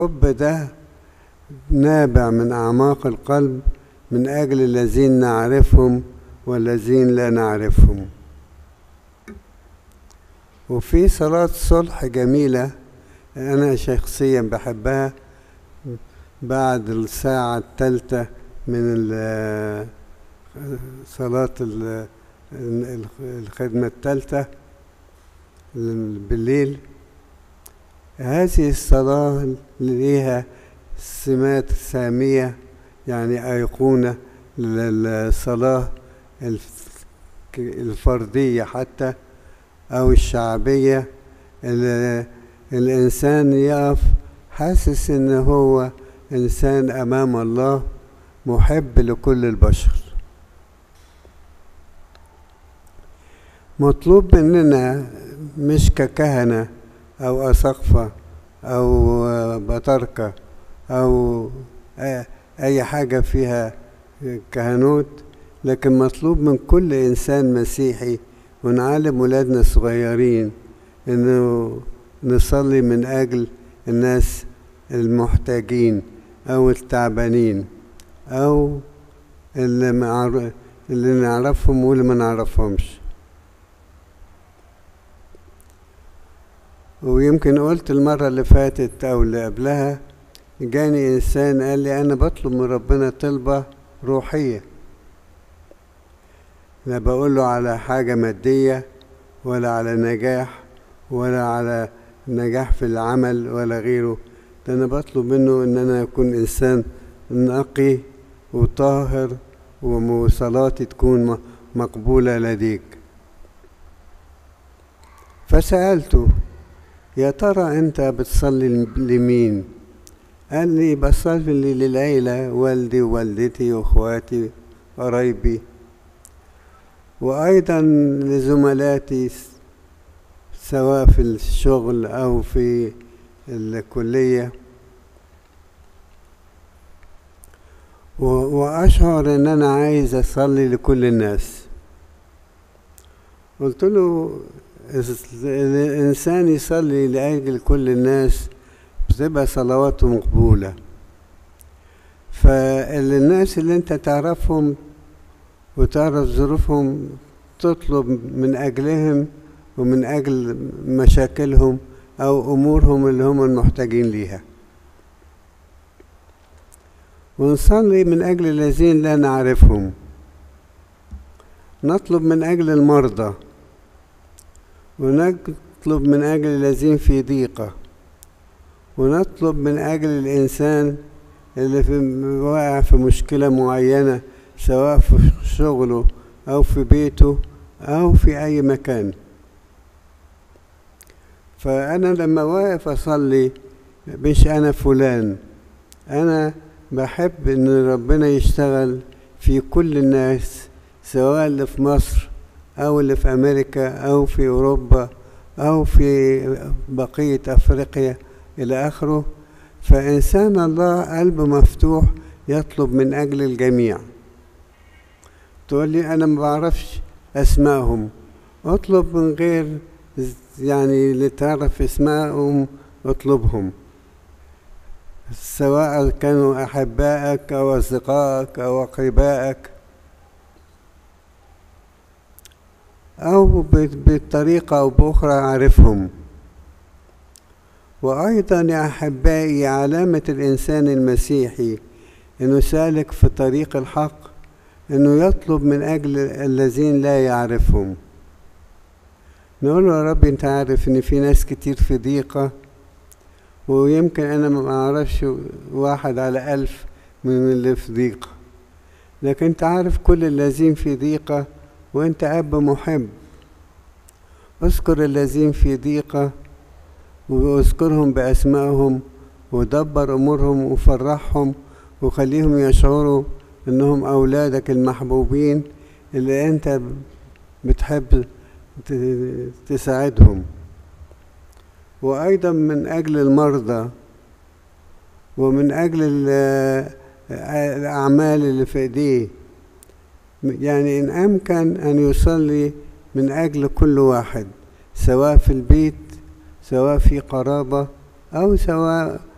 الحب ده نابع من أعماق القلب من أجل الذين نعرفهم والذين لا نعرفهم وفي صلاة صلح جميلة أنا شخصيا بحبها بعد الساعة الثالثة من صلاة الخدمة الثالثة بالليل هذه الصلاة ليها سمات سامية يعني أيقونة للصلاة الفردية حتى أو الشعبية الإنسان يقف حاسس إن هو إنسان أمام الله محب لكل البشر مطلوب مننا مش ككهنة أو أسقفة أو بطركة أو أي حاجة فيها كهنوت لكن مطلوب من كل إنسان مسيحي ونعلم ولادنا الصغيرين إنه نصلي من أجل الناس المحتاجين أو التعبانين أو اللي, معر... اللي نعرفهم واللي ما نعرفهمش ويمكن قلت المرة اللي فاتت أو اللي قبلها جاني إنسان قال لي أنا بطلب من ربنا طلبة روحية لا بقول له على حاجة مادية ولا على نجاح ولا على نجاح في العمل ولا غيره ده أنا بطلب منه إن أنا أكون إنسان نقي وطاهر وصلاتي تكون مقبولة لديك فسألته يا ترى أنت بتصلي لمين؟ قال لي بصلي للعيلة والدي ووالدتي وأخواتي قرايبي وأيضا لزملاتي سواء في الشغل أو في الكلية وأشعر إن أنا عايز أصلي لكل الناس قلت له الإنسان يصلي لأجل كل الناس بتبقى صلواته مقبولة فالناس اللي انت تعرفهم وتعرف ظروفهم تطلب من أجلهم ومن أجل مشاكلهم أو أمورهم اللي هم المحتاجين ليها ونصلي من أجل الذين لا نعرفهم نطلب من أجل المرضى ونطلب من أجل الذين في ضيقة ونطلب من أجل الإنسان اللي في واقع في مشكلة معينة سواء في شغله أو في بيته أو في أي مكان فأنا لما واقف أصلي مش أنا فلان أنا بحب إن ربنا يشتغل في كل الناس سواء اللي في مصر أو اللي في أمريكا أو في أوروبا أو في بقية أفريقيا إلى آخره فإنسان الله قلبه مفتوح يطلب من أجل الجميع تقول لي أنا ما بعرفش أسمائهم اطلب من غير يعني اللي تعرف اسمائهم اطلبهم سواء كانوا أحبائك أو أصدقائك أو أقربائك أو بطريقة أو بأخرى أعرفهم وأيضا يا أحبائي علامة الإنسان المسيحي إنه سالك في طريق الحق إنه يطلب من أجل الذين لا يعرفهم نقول له يا رب أنت عارف إن في ناس كتير في ضيقة ويمكن أنا ما أعرفش واحد على ألف من اللي في ضيقة لكن أنت عارف كل الذين في ضيقة وأنت أب محب اذكر الذين في ضيقة واذكرهم بأسمائهم ودبر أمورهم وفرحهم وخليهم يشعروا إنهم أولادك المحبوبين اللي أنت بتحب تساعدهم وأيضا من أجل المرضى ومن أجل الأعمال اللي في إيديه يعني إن أمكن أن يصلي من أجل كل واحد سواء في البيت سواء في قرابة أو سواء